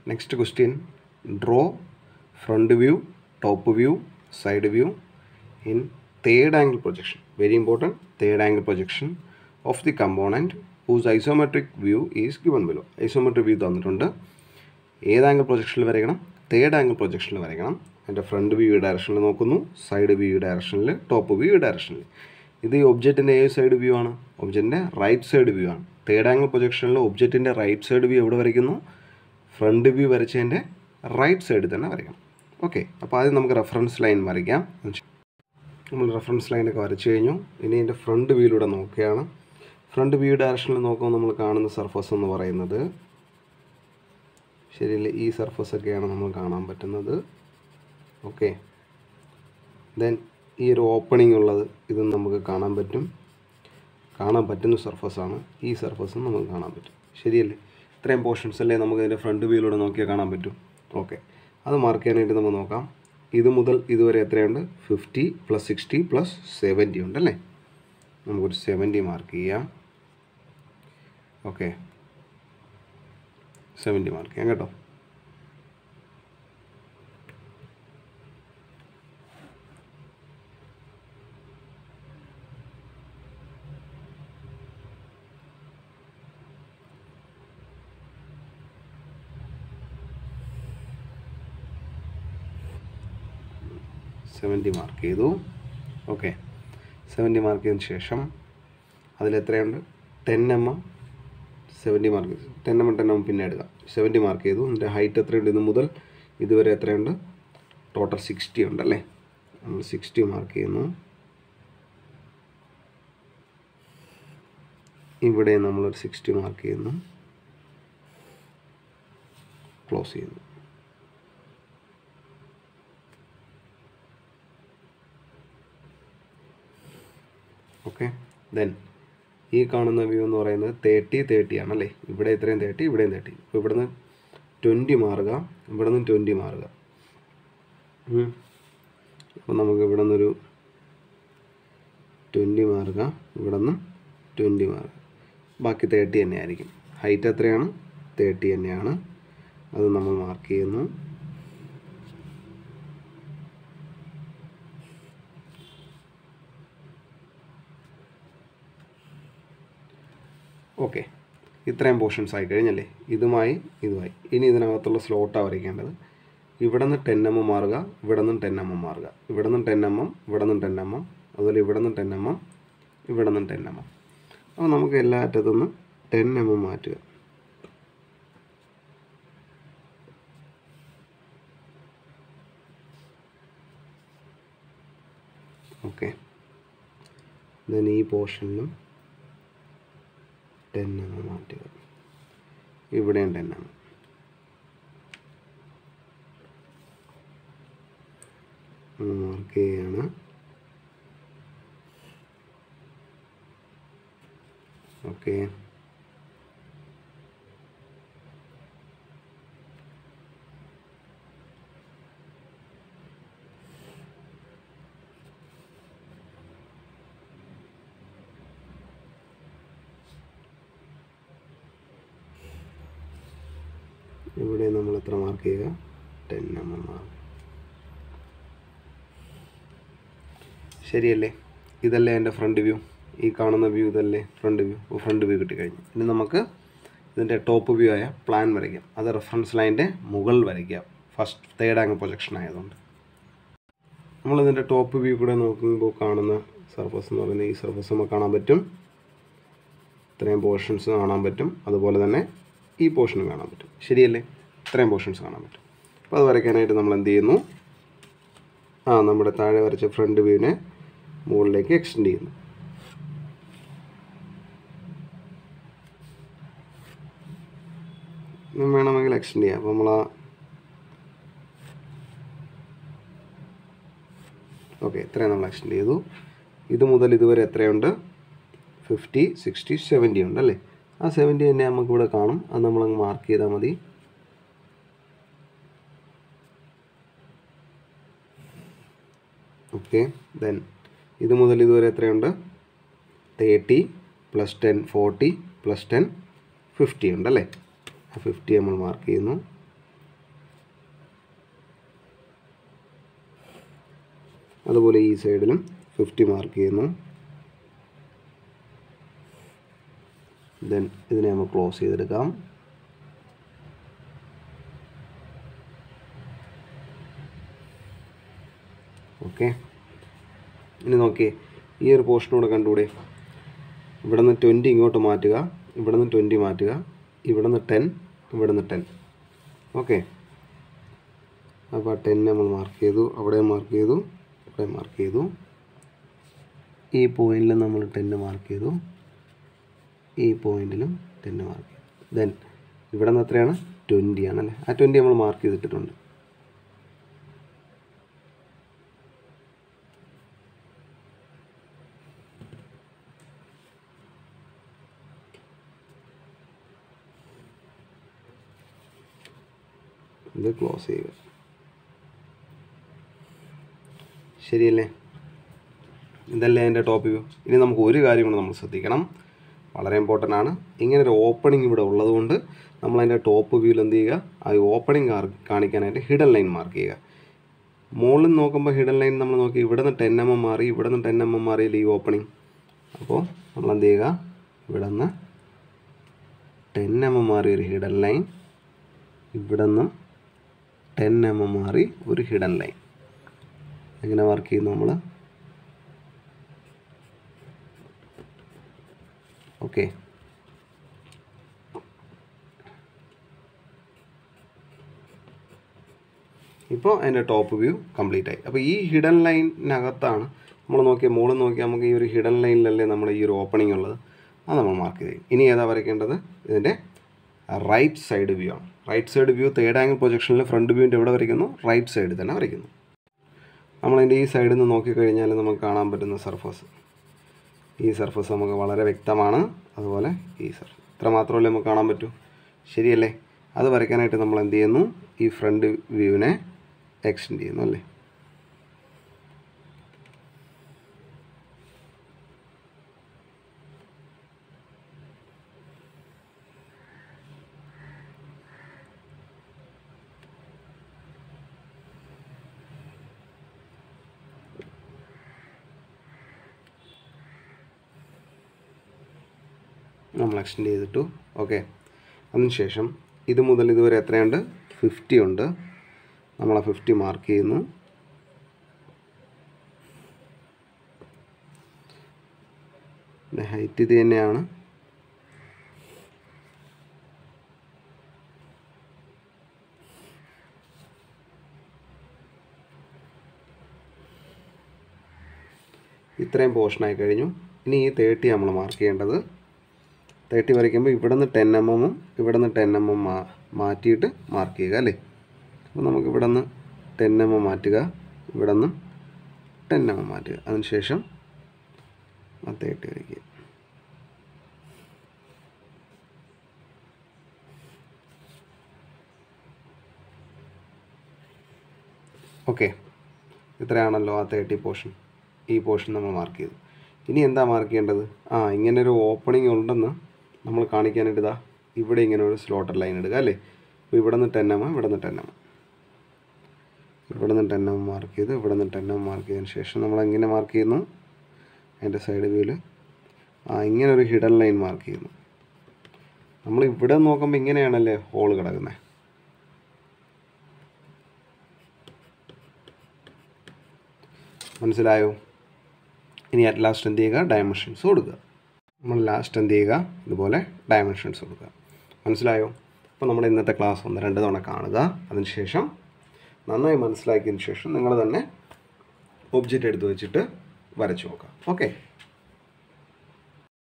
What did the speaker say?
next question draw front view top view side view in third angle projection very important third angle projection of the component whose isometric view is given below isometric view തന്നിട്ടുണ്ട് ഏത് angle പ്രൊജക്ഷനിൽ വരയ്ക്കണം third angle പ്രൊജക്ഷനിൽ വരയ്ക്കണം എൻ്റെ front view ഡയറക്ഷനിൽ നോക്കുന്നു side view ഡയറക്ഷനിൽ top view ഡയറക്ഷനിൽ ഇത് ഈ ഒബ്ജക്റ്റിൻ്റെ ഏത് സൈഡ് വ്യൂ ആണ് ഒബ്ജക്റ്റിൻ്റെ റൈറ്റ് സൈഡ് വ്യൂ ആണ് തേർഡ് ആംഗിൾ പ്രൊജക്ഷനിൽ ഒബ്ജക്റ്റിൻ്റെ റൈറ്റ് സൈഡ് വ്യൂ എവിടെ വരയ്ക്കുന്നു ഫ്രണ്ട് വ്യൂ വരച്ചതിൻ്റെ റൈറ്റ് സൈഡിൽ തന്നെ വരയ്ക്കണം ഓക്കെ അപ്പോൾ ആദ്യം നമുക്ക് റെഫറൻസ് ലൈൻ വരയ്ക്കാം നമ്മൾ റെഫറൻസ് ലൈനൊക്കെ വരച്ചു കഴിഞ്ഞു ഇനി എൻ്റെ ഫ്രണ്ട് വ്യൂയിലൂടെ നോക്കുകയാണ് ഫ്രണ്ട് വ്യൂ ഡയറക്ഷനിൽ നോക്കുമ്പോൾ നമ്മൾ കാണുന്ന സർഫസ് എന്ന് പറയുന്നത് ശരിയല്ലേ ഈ സർഫസ് ഒക്കെയാണ് നമ്മൾ കാണാൻ പറ്റുന്നത് ഓക്കെ ദെൻ ഈ ഒരു ഓപ്പണിംഗ് ഉള്ളത് ഇതും നമുക്ക് കാണാൻ പറ്റും കാണാൻ പറ്റുന്ന സർഫസാണ് ഈ സർഫസും നമുക്ക് കാണാൻ പറ്റും ശരിയല്ലേ ഇത്രയും പോർഷൻസ് അല്ലേ നമുക്ക് ഇതിൻ്റെ ഫ്രണ്ട് വ്യൂയിലൂടെ നോക്കിയാൽ കാണാൻ പറ്റും ഓക്കെ അത് മാർക്ക് ചെയ്യാനായിട്ട് നമുക്ക് നോക്കാം ഇത് മുതൽ ഇതുവരെ എത്രയുണ്ട് fifty plus sixty plus seventy ഉണ്ടല്ലേ നമുക്കൊരു സെവൻറ്റി മാർക്ക് ചെയ്യാം ഓക്കെ സെവൻറ്റി മാർക്ക് ചെയ്യാം കേട്ടോ സെവൻറ്റി മാർക്ക് ചെയ്തു ഓക്കെ സെവൻറ്റി മാർക്ക് ചെയ്തതിന് ശേഷം അതിലെത്രയുണ്ട് ten M M seventy mark ten M M ten M M പിന്നെ എടുക്കാം സെവൻറ്റി മാർക്ക് ചെയ്തു അതിൻ്റെ ഹൈറ്റ് എത്രയുണ്ട് ഇത് മുതൽ ഇതുവരെ എത്രയുണ്ട് ടോട്ടൽ സിക്സ്റ്റി ഉണ്ടല്ലേ നമ്മൾ സിക്സ്റ്റി മാർക്ക് ചെയ്യുന്നു ഇവിടെ നമ്മളൊരു സിക്സ്റ്റി മാർക്ക് ചെയ്യുന്നു ക്ലോസ് ചെയ്യുന്നു ഓക്കെ ദെൻ ഈ കാണുന്ന വ്യൂ എന്ന് പറയുന്നത് തേർട്ടി തേർട്ടി ആണല്ലേ ഇവിടെ ഇത്രയും തേർട്ടി ഇവിടെയും തേർട്ടി അപ്പോൾ ഇവിടുന്ന് ട്വൻറ്റി മാറുക ഇവിടെ നിന്ന് ട്വൻറ്റി മാറുക അപ്പോൾ നമുക്ക് ഇവിടെ നിന്നൊരു ട്വൻറ്റി മാറുക ഇവിടെ നിന്ന് ട്വൻറ്റി മാറുക ബാക്കി തേർട്ടി തന്നെ ആയിരിക്കും ഹൈറ്റ് എത്രയാണ് തേർട്ടി തന്നെയാണ് അത് നമ്മൾ മാർക്ക് ചെയ്യുന്നു ഓക്കെ ഇത്രയും പോർഷൻസ് ആയി കഴിഞ്ഞല്ലേ ഇതുമായി ഇതുമായി ഇനി ഇതിനകത്തുള്ള സ്ലോട്ടാണ് വരയ്ക്കേണ്ടത് ഇവിടെ നിന്ന് ടെൻ എം എം മാറുക ഇവിടെ നിന്ന് ടെൻ എം എം മാറുക ഇവിടെ നിന്ന് ടെൻ എം എം ഇവിടെ നിന്ന് ടെൻ എം എം അതുപോലെ ഇവിടെ നിന്ന് ടെൻ എം എം ഇവിടെ നിന്ന് ടെൻ എം എം അപ്പോൾ നമുക്ക് എല്ലാ അറ്റത്തു നിന്നും ടെൻ എം എം മാറ്റുക ഓക്കെ ദെൻ ഈ പോർഷനിലും ടെൻ എം എം മാറ്റുക ഇവിടെയും ടെൻ എം മാർക്ക് ചെയ്യാണ് ഓക്കെ ഇവിടെ നമ്മൾ എത്ര മാർക്ക് ചെയ്യുക ടെൻ എം എം മാർക്ക് ശരിയല്ലേ ഇതല്ലേ എൻ്റെ ഫ്രണ്ട് വ്യൂ ഈ കാണുന്ന വ്യൂ ഇതല്ലേ ഫ്രണ്ട് വ്യൂ ഫ്രണ്ട് വ്യൂ കിട്ടിക്കഴിഞ്ഞു ഇനി നമുക്ക് ഇതിൻ്റെ ടോപ്പ് വ്യൂ ആയ പ്ലാൻ വരയ്ക്കാം അത് റെഫറൻസ് ലൈൻ്റെ മുകളിൽ വരയ്ക്കാം ഫസ്റ്റ് തേർഡ് ആംഗിൾ പ്രൊജക്ഷൻ ആയതുകൊണ്ട് നമ്മളിതിൻ്റെ ടോപ്പ് വ്യൂ കൂടെ നോക്കുമ്പോൾ കാണുന്ന സർഫസ് എന്ന് പറയുന്നത് ഈ സർഫസ് നമുക്ക് കാണാൻ പറ്റും ഇത്രയും പോർഷൻസ് കാണാൻ പറ്റും അതുപോലെ തന്നെ ഈ പോർഷനും കാണാൻ പറ്റും ശരിയല്ലേ ഇത്രയും പോർഷൻസ് കാണാൻ പറ്റും അപ്പോൾ അത് വരയ്ക്കാനായിട്ട് നമ്മൾ എന്ത് ചെയ്യുന്നു ആ നമ്മുടെ താഴെ വരച്ച ഫ്രണ്ട് വ്യൂവിനെ മുകളിലേക്ക് എക്സ്റ്റെൻഡ് ചെയ്യുന്നു ഇതും വേണമെങ്കിൽ എക്സ്റ്റെൻഡ് ചെയ്യാം അപ്പോൾ നമ്മൾ ആ ഓക്കെ ഇത്രയും നമ്മൾ എക്സ്റ്റെൻഡ് ചെയ്തു ഇത് മുതൽ ഇതുവരെ എത്രയുണ്ട് ഫിഫ്റ്റി സിക്സ്റ്റി സെവൻറ്റി ഉണ്ട് അല്ലേ ആ സെവൻറ്റി തന്നെ നമുക്കിവിടെ കാണും അത് നമ്മളങ്ങ് മാർക്ക് ചെയ്താൽ മതി ഓക്കെ ദെൻ ഇത് മുതൽ ഇതുവരെ എത്രയുണ്ട് thirty plus ten forty plus ten fifty ഉണ്ടല്ലേ ആ ഫിഫ്റ്റി നമ്മൾ മാർക്ക് ചെയ്യുന്നു അതുപോലെ ഈ സൈഡിലും ഫിഫ്റ്റി മാർക്ക് ചെയ്യുന്നു ദെൻ ഇതിനെ നമ്മൾ ക്ലോസ് ചെയ്തെടുക്കാം ഓക്കെ ഇനി നോക്കിയേ ഈ ഒരു പോർഷനൂടെ കണ്ടുകൂടെ ഇവിടെ നിന്ന് ട്വൻറ്റി ഇങ്ങോട്ട് മാറ്റുക ഇവിടെ നിന്ന് ട്വൻറ്റി മാറ്റുക ഇവിടെ നിന്ന് ടെൻ ഇവിടെ നിന്ന് ടെൻ ഓക്കെ അപ്പോൾ ടെൻ നമ്മൾ മാർക്ക് ചെയ്തു അവിടെ മാർക്ക് ചെയ്തു ഇവിടെ മാർക്ക് ചെയ്തു ഈ പോയിന്റിൽ നമ്മൾ ടെന്ന് മാർക്ക് ചെയ്തു ഈ പോയിന്റിലും ടെന്ന് മാർക്ക് ചെയ്തു ദെൻ ഇവിടെ നിന്ന് എത്രയാണ് ട്വൻറ്റി ആണല്ലേ ആ ട്വൻറ്റി നമ്മൾ മാർക്ക് ചെയ്തിട്ടിട്ടുണ്ട് ഇത് ക്ലോസ് ചെയ്യുക ശരിയല്ലേ ഇതല്ലേ എൻ്റെ ടോപ്പ് വ്യൂ ഇനി നമുക്ക് ഒരു കാര്യം കൂടെ നമ്മൾ ശ്രദ്ധിക്കണം വളരെ ഇമ്പോർട്ടൻ്റ് ആണ് ഇങ്ങനെ ഒരു ഓപ്പണിംഗ് ഇവിടെ ഉള്ളതുകൊണ്ട് നമ്മൾ അതിൻ്റെ ടോപ്പ് വ്യൂവിൽ എന്ത് ചെയ്യുക ആ ഓപ്പണിംഗ് കാണിക്കാനായിട്ട് ഹിഡൻ ലൈൻ മാർക്ക് ചെയ്യുക മുകളിൽ നിന്ന് നോക്കുമ്പോൾ ഹിഡൻ ലൈൻ നമ്മൾ നോക്കി ഇവിടെ നിന്ന് ടെൻ എം എം മാറി ഇവിടെ നിന്ന് ടെൻ എം എം മാറിയില്ല ഈ ഓപ്പണിംഗ് അപ്പോൾ നമ്മൾ എന്ത് ചെയ്യുക ഇവിടെ നിന്ന് ടെൻ എം എം മാറി ഒരു ഹിഡൻ ലൈൻ ഇവിടെ നിന്നും ടെൻ എം എം മാറി ഒരു ഹിഡൻ ലൈൻ എങ്ങനെ വർക്ക് ചെയ്യുന്നു നമ്മൾ ഓക്കെ ഇപ്പോൾ അതിൻ്റെ ടോപ്പ് വ്യൂ കംപ്ലീറ്റ് ആയി അപ്പോൾ ഈ ഹിഡൻ ലൈനിനകത്താണ് നമ്മൾ നോക്കിയ മുകളിൽ നോക്കിയാൽ നമുക്ക് ഈ ഒരു ഹിഡൻ ലൈനിലല്ലേ നമ്മുടെ ഈ ഒരു ഓപ്പണിംഗ് ഉള്ളത് അത് നമ്മൾ മാർക്ക് ചെയ്ത് ഇനി ഏതാ വരയ്ക്കേണ്ടത് ഇതിൻ്റെ റൈറ്റ് സൈഡ് വ്യൂ ആണ് right side view third angle പ്രൊജക്ഷനിൽ ഫ്രണ്ട് വ്യൂവിൻ്റെ എവിടെ വരയ്ക്കുന്നു റൈറ്റ് സൈഡിൽ തന്നെ വരയ്ക്കുന്നു നമ്മളതിൻ്റെ ഈ സൈഡിൽ നിന്ന് നോക്കിക്കഴിഞ്ഞാൽ നമുക്ക് കാണാൻ പറ്റുന്ന സർഫസ് ഈ സർഫസ് നമുക്ക് വളരെ വ്യക്തമാണ് അതുപോലെ ഈ സർഫസ് ഇത്ര മാത്രമല്ലേ നമുക്ക് കാണാൻ പറ്റൂ ശരിയല്ലേ അത് വരയ്ക്കാനായിട്ട് നമ്മൾ എന്ത് ചെയ്യുന്നു ഈ ഫ്രണ്ട് വ്യൂവിനെ എക്സ്റ്റെൻഡ് ചെയ്യുന്നു അല്ലേ നമ്മൾ എക്സ്റ്റെൻഡ് ചെയ്തിട്ടു ഓക്കെ അതിനുശേഷം ഇത് മുതൽ ഇതുവരെ എത്രയുണ്ട് ഫിഫ്റ്റി ഉണ്ട് നമ്മൾ ആ ഫിഫ്റ്റി മാർക്ക് ചെയ്യുന്നു പിന്നെ ഹൈറ്റ് ഇത് തന്നെയാണ് ഇത്രയും പോർഷനായി കഴിഞ്ഞു ഇനി ഈ തേർട്ടി നമ്മൾ മാർക്ക് ചെയ്യേണ്ടത് തേർട്ടി വരയ്ക്കുമ്പോൾ ഇവിടെ നിന്ന് ടെൻ എം എമ്മും ഇവിടെ നിന്ന് ടെൻ എം എം മാ മാറ്റിയിട്ട് മാർക്ക് ചെയ്യുക അല്ലേ അപ്പോൾ നമുക്ക് ഇവിടെ നിന്ന് ടെൻ എം എം മാറ്റുക ഇവിടെ നിന്നും ടെൻ എം എം മാറ്റുക അതിനുശേഷം ആ തേർട്ടി വരയ്ക്കുക ഓക്കെ ഇത്രയാണല്ലോ ആ തേർട്ടി പോർഷൻ ഈ പോർഷൻ നമ്മൾ മാർക്ക് ചെയ്തു ഇനി എന്താ മാർക്ക് ചെയ്യേണ്ടത് ആ ഇങ്ങനെ ഒരു ഓപ്പണിംഗ് ഉണ്ടെന്ന് നമ്മൾ കാണിക്കാനായിട്ട് ഇതാ ഇവിടെ ഇങ്ങനെ ഒരു സ്ലോട്ടർ ലൈൻ ഇടുക അല്ലേ അപ്പോൾ ഇവിടെ നിന്ന് ടെൻ എം ഇവിടെ നിന്ന് ടെൻ എം ഇവിടെ നിന്ന് ടെൻ എം മാർക്ക് ചെയ്ത് ഇവിടെ നിന്ന് ടെൻ എം മാർക്ക് ചെയ്തതിന് ശേഷം നമ്മൾ എങ്ങനെ മാർക്ക് ചെയ്യുന്നു അതിൻ്റെ സൈഡ് വ്യൂവിൽ ആ ഇങ്ങനെ ഒരു ഹിഡൻ ലൈൻ മാർക്ക് ചെയ്യുന്നു നമ്മൾ ഇവിടെ നോക്കുമ്പോൾ ഇങ്ങനെയാണല്ലേ ഹോൾ കിടക്കുന്നത് മനസ്സിലായോ ഇനി അറ്റ് ലാസ്റ്റ് എന്ത് ചെയ്യുക ഡയമെൻഷൻസ് കൊടുക്കുക നമ്മൾ ലാസ്റ്റ് എന്ത് ചെയ്യുക ഇതുപോലെ ഡയമെൻഷൻസ് കൊടുക്കുക മനസ്സിലായോ അപ്പോൾ നമ്മൾ ഇന്നത്തെ ക്ലാസ് ഒന്ന് രണ്ട് തവണ കാണുക അതിനുശേഷം നന്നായി മനസ്സിലാക്കിയതിന് ശേഷം നിങ്ങൾ തന്നെ ഒബ്ജക്റ്റ് എടുത്ത് വെച്ചിട്ട് വരച്ചു നോക്കാം ഓക്കെ